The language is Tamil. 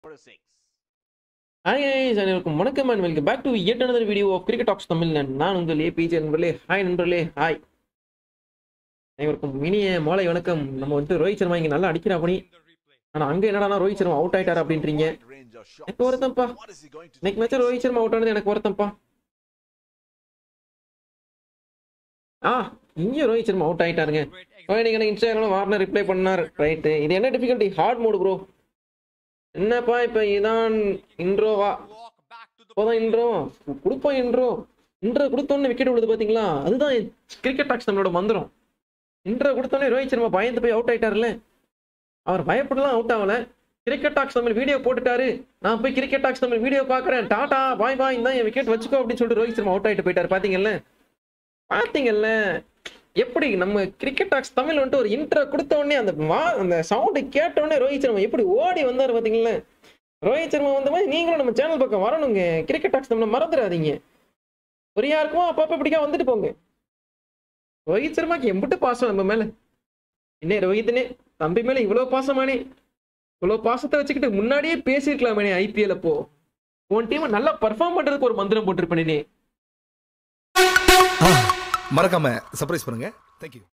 for a six. Hi guys, அனைவருக்கும் வணக்கம் and welcome back to yet another video of cricket talks Tamil நான் உங்கள் ஏபிஜே நண்பர்களே ஹாய் நண்பர்களே ஹாய் அனைவருக்கும் இனிய மாலை வணக்கம் நம்ம வந்து ரோஹித் சர்மா இங்க நல்லா அடிக்கிறா பணி ஆனா அங்க என்னடா ரோஹித் சர்மா அவுட் ஆயிட்டாரு அப்படின்றீங்க Wide range of shots. எனக்கு வருத்தம்ப்பா What is he going to do? இன்னைக்கு மேட்ச் ரோஹித் சர்மா அவுட் ஆனது எனக்கு வருத்தம்ப்பா ஆ இங்க ரோஹித் சர்மா அவுட் ஆயிட்டாருங்க ஓ, நீங்க எனக்கு இன்ஸ்டாகிராம்ல வார்னர் ரிப்ளை பண்ணார் ரைட்டு இது என்ன டிஃபிகல்ட்டி ஹார்ட் மோடு ப்ரோ என்னப்பா இப்போ இதான் இன்ட்ரோவா இப்போதான் இன்ட்ரோ கொடுப்போம் இன்ட்ரோ இன்ட்ரோ கொடுத்தோன்னே விக்கெட் விழுது பாத்தீங்களா அதுதான் கிரிக்கெட் டாக்ஸ் நம்மளோட மந்திரம் இன்ட்ரோ கொடுத்தோன்னே ரோஹித் சர்மா பயந்து போய் அவுட் ஆயிட்டாருல்ல அவர் பயப்படலாம் அவுட் ஆகல கிரிக்கெட் டாக்ஸ் தமிழ் வீடியோ போட்டுட்டாரு நான் போய் கிரிக்கெட் டாக்ஸ் தமிழ் வீடியோ பார்க்குறேன் டாடா பாய் பாய் இந்த என் விக்கெட் வச்சுக்கோ அப்படின்னு சொல்லிட்டு ரோஹித் சர்மா அவுட் ஆயிட்டு போயிட்டாரு பாத்தீங்கல்ல பாத்தீங்கல்ல எப்படி நம்ம கிரிக்கெட் டாக்ஸ் தமிழ் வந்துட்டு ஒரு இன்ட்ரோ கொடுத்த உடனே அந்த வா அந்த சவுண்டு கேட்ட உடனே ரோஹித் சர்மா எப்படி ஓடி வந்தாரு பாத்தீங்களா ரோஹித் சர்மா வந்த மாதிரி நீங்களும் நம்ம சேனல் பக்கம் வரணுங்க கிரிக்கெட் டாக்ஸ் தமிழ் மறந்துடாதீங்க ஒரு யாருக்கும் அப்பப்போ இப்படிக்கா வந்துட்டு போங்க ரோஹித் சர்மாக்கு எம்பிட்டு பாசம் நம்ம மேல என்ன ரோஹித்னே தம்பி மேல இவ்வளவு பாசமானே இவ்வளவு பாசத்தை வச்சுக்கிட்டு முன்னாடியே பேசியிருக்கலாமே ஐபிஎல் அப்போ உன் டீம் நல்லா பர்ஃபார்ம் பண்றதுக்கு ஒரு மந்திரம் போட்டிருப்பேனே மறக்காம சர்ப்ரைஸ் பண்ணுங்க தேங்க்யூ